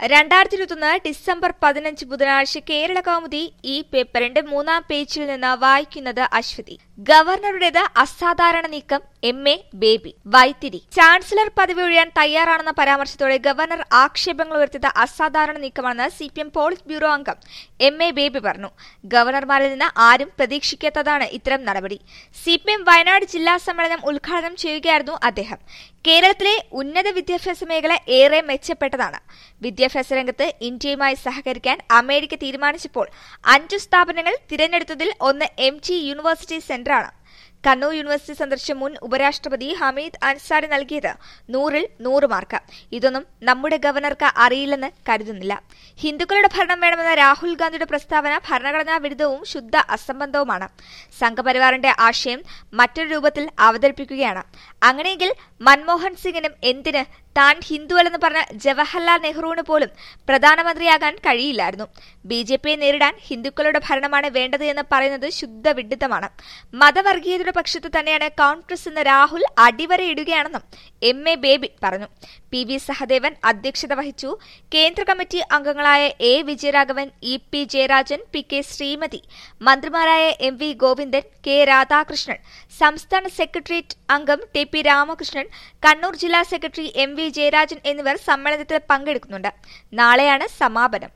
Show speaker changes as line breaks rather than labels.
രണ്ടായിരത്തി ഇരുപത്തൊന്ന് ഡിസംബർ പതിനഞ്ച് ബുധനാഴ്ച കേരള കൗമുദി ഈ പേപ്പറിന്റെ മൂന്നാം പേജിൽ നിന്ന് വായിക്കുന്നത് അശ്വതി ഗവർണറുടേത് അസാധാരണ നീക്കം M A Baby Vythiri chancellor പദവി ഒഴിയാൻ തയ്യാറാണെന്ന പരാമർശത്തോടെ ഗവർണർ ആക്ഷേപങ്ങൾ ഉയർത്തിയത് അസാധാരണ നീക്കമാണെന്ന് C P M politburo അംഗം എം എ ബേബി പറഞ്ഞു ഗവർണർമാരിൽ നിന്ന് ആരും പ്രതീക്ഷിക്കാത്തതാണ് ഇത്തരം നടപടി സി പി എം വയനാട് ജില്ലാ സമ്മേളനം ഉദ്ഘാടനം ചെയ്യുകയായിരുന്നു അദ്ദേഹം കേരളത്തിലെ ഉന്നത വിദ്യാഭ്യാസ മേഖല ഏറെ മെച്ചപ്പെട്ടതാണ് വിദ്യാഭ്യാസ രംഗത്ത് ഇന്ത്യയുമായി സഹകരിക്കാൻ അമേരിക്ക തീരുമാനിച്ചപ്പോൾ അഞ്ചു സ്ഥാപനങ്ങൾ തിരഞ്ഞെടുത്തതിൽ ഒന്ന് എം ജി യൂണിവേഴ്സിറ്റി സെന്ററാണ് കണ്ണൂർ യൂണിവേഴ്സിറ്റി സന്ദർശിച്ച മുൻ ഉപരാഷ്ട്രപതി ഹമീദ് അൻസാരി നൽകിയത് നൂറിൽ നൂറ് മാർക്ക് ഇതൊന്നും നമ്മുടെ ഗവർണർക്ക് അറിയില്ലെന്ന് കരുതുന്നില്ല ഹിന്ദുക്കളുടെ ഭരണം വേണമെന്ന രാഹുൽ ഗാന്ധിയുടെ പ്രസ്താവന ഭരണഘടനാ വിരുദ്ധവും ശുദ്ധ അസംബന്ധവുമാണ് സംഘപരിവാറിന്റെ ആശയം മറ്റൊരു രൂപത്തിൽ അവതരിപ്പിക്കുകയാണ് അങ്ങനെയെങ്കിൽ മൻമോഹൻ സിംഗിനും എന്തിന് താൻ ഹിന്ദുവല്ലെന്ന് പറഞ്ഞ ജവഹർലാൽ നെഹ്റുവിന് പോലും പ്രധാനമന്ത്രിയാകാൻ കഴിയില്ലായിരുന്നു ബി ജെ പിയെ നേരിടാൻ ഹിന്ദുക്കളുടെ ഭരണമാണ് വേണ്ടത് എന്ന് പറയുന്നത് ശുദ്ധ വിഡിത്തമാണ് മതവർഗീയതയുടെ പക്ഷത്ത് തന്നെയാണ് കോൺഗ്രസ് എന്ന് രാഹുൽ അടിവരയിടുകയാണെന്നും എം എ ബേബി പറഞ്ഞു പി വി സഹദേവൻ അധ്യക്ഷത വഹിച്ചു കേന്ദ്ര കമ്മിറ്റി അംഗങ്ങളായ A Vijayaraghavan E P Jayarajan P K Sreemathi മന്ത്രിമാരായ M V Govindan K Radhakrishnan സംസ്ഥാന സെക്രട്ടേറിയറ്റ് അംഗം ടി പി രാമകൃഷ്ണൻ കണ്ണൂർ ജില്ലാ സെക്രട്ടറി എം വി ജയരാജൻ എന്നിവർ സമ്മേളനത്തിൽ പങ്കെടുക്കുന്നുണ്ട് നാളെയാണ് സമാപനം